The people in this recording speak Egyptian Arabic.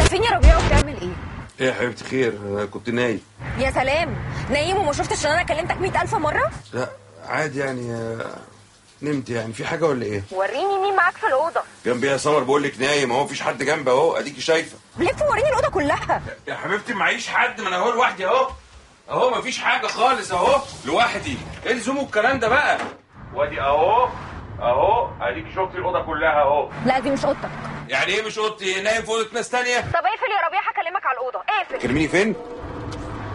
فين يا ربيع وبتعمل ايه ايه يا حبيبتي خير أنا كنت نايم يا سلام نايم وما شفتش ان انا كلمتك مئة الف مره لا عادي يعني آه، نمت يعني في حاجه ولا ايه وريني مين معاك في الاوضه جنبي يا سمر بقول لك نايم اهو مفيش حد جنبي اهو اديكي شايفه لف وريني الاوضه كلها يا حبيبتي معيش حد ما انا اهو لوحدي اهو اهو مفيش حاجه خالص اهو لوحدي ايه لزوم الكلام ده بقى وادي اهو اهو اديكي شفتي الاوضه كلها اهو لا دي مش اوضتك يعني ايه مش اوضتي نايم في اوضه ناس تانية طب اقفل يا ربيع هكلمك على الاوضه اقفل كلميني فين